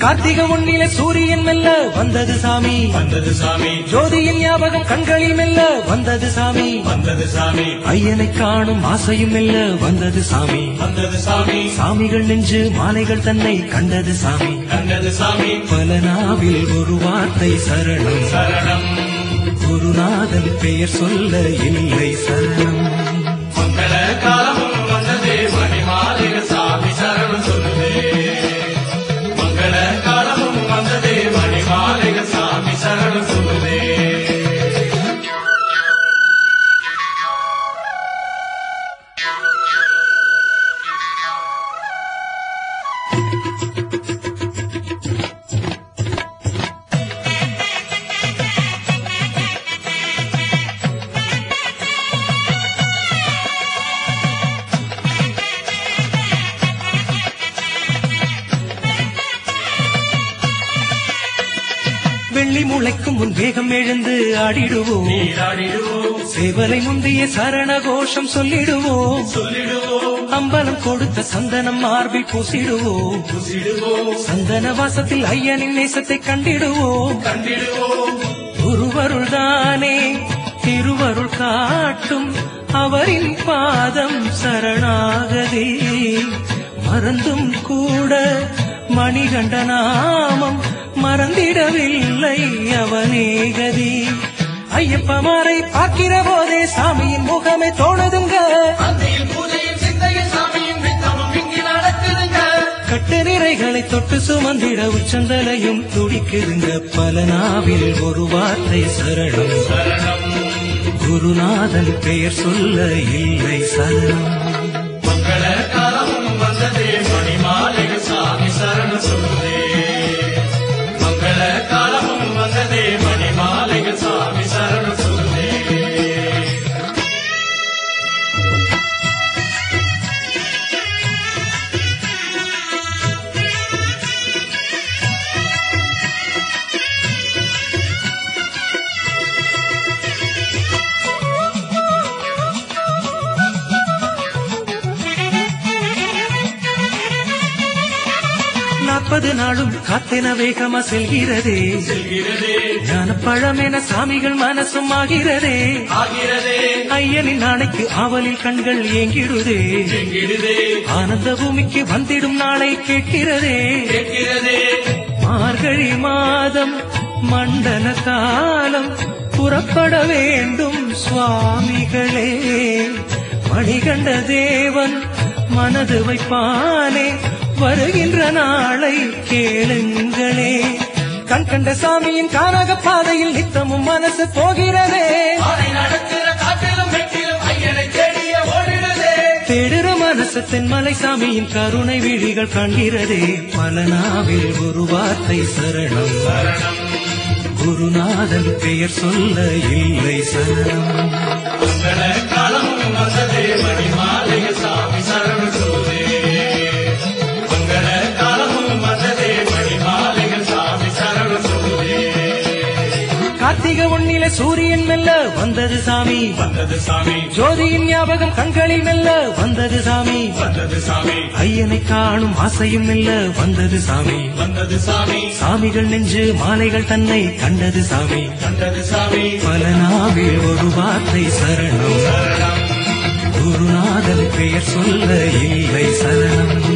கார்த்திகை ஒன்னில சூரியன் மெல்ல வந்தது சாமி வந்தது சாமி ஜோதியின் ஞாபகம் கண்களில் மெல்ல வந்தது சாமி வந்தது சாமி ஐயனை காணும் ஆசையும் மெல்ல வந்தது சாமி வந்தது சாமி சாமிகள் நெஞ்சு மாலைகள் தன்னை கண்டது சாமி கண்டது சாமி பல நாவில் ஒரு வார்த்தை சரணம் சரணம் குருநாதன் பெயர் சொல்ல இல்லை சரணம் மங்கள காலமும் வந்ததே மணிமாலிக சாமி சரணம் சொல்லுதே மங்கள காலமும் வந்ததே மணிமாலிக சாமி சரணம் சொல்லுதே வெள்ளி முளைக்கும் முன் வேகம் எழுந்து ஆடிடுவோம் நீராடிடுவோம் சேவலை முந்திய சரண கோஷம் சொல்லிடுவோம் சொல்லிடுவோம் அம்பலம் கொடுத்த சந்தனம் மார்பில் பூசிடுவோம் புசிடுவோம் சந்தன வாசத்தில் ஐயனின் நேசத்தை கண்டிடுவோம் கண்டிடுவோம் ஒருவருள் தானே திருவருள் காட்டும் அவரின் பாதம் சரணாகதே மறந்தும் கூட மணிகண்ட நாமம் மறந்திடவில்லை அவனேகதி ஐயப்பமாரை பார்க்கிற போதே சாமியின் முகமே தோணுதுங்க அந்தியில் பூஜையும் சிந்தையும் சாமியும் நித்தமும் இங்கு நடக்குதுங்க கட்டு நிறைகளை தொட்டு சுமந்திட உச்சந்தலையும் துடிக்குதுங்க பல நாவில் ஒரு வார்த்தை சரணம் சரணம் குருநாதன் பெயர் சொல்ல இல்லை சரணம் மங்கள காலமும் வந்ததே மணிமாலிக சாமி சரணம் சொல்லுதே மங்கள காலமும் வந்ததே மணிமாலிக சாமி சரணம் சொல்லுதே நாற்பது நாளும் காத்தென வேகமா செல்கிறதே செல்கிறதே ஞான பழமென சாமிகள் மனசும் ஆகிறதே ஆகிறதே ஐயனின் நாளைக்கு ஆவலில் கண்கள் ஏங்கிடுதே எங்கிடுதே ஆனந்த பூமிக்கு வந்திடும் நாளை கேட்கிறதே கேட்கிறதே மார்கழி மாதம் மண்டல காலம் புறப்பட வேண்டும் சுவாமிகளே மணிகண்ட தேவன் மனது வைப்பானே வருகின்ற நாளை கேளுங்களே கண் கண்ட சாமியின் கானக பாதையில் நித்தமும் மனசு போகிறதே ஆனை நடக்கிற காட்டிலும் வெட்டிலும் ஐயனை தேடிய ஓடிடுதே தேடுற மனசு தென்மலை சாமியின் கருணை விழிகள் காண்கிறதே பல நாவில் ஒரு வார்த்தை சரணம் சரணம் குருநாதன் பெயர் சொல்ல இல்லை சரணம் மங்கள காலமும் வந்ததே மணிமாலிக சாமி சரணம் சொல்லுதே மங்கள காலமும் வந்ததே மணிமாலிக சாமி சரணம் சொல்லுதே கார்த்திகை ஒன்னில சூரியன் மெல்ல வந்தது சாமி வந்தது சாமி ஜோதியின் ஞாபகம் கண்களில் மெல்ல வந்தது சாமி வந்தது சாமி ஐயனை காணும் ஆசையும் மெல்ல வந்தது சாமி வந்தது சாமி சாமிகள் நெஞ்சு மாலைகள் தன்னை கண்டது சாமி கண்டது சாமி பல நாவில் ஒரு வார்த்தை சரணம் சரணம் குருநாதன் பெயர் சொல்ல இல்லை சரணம்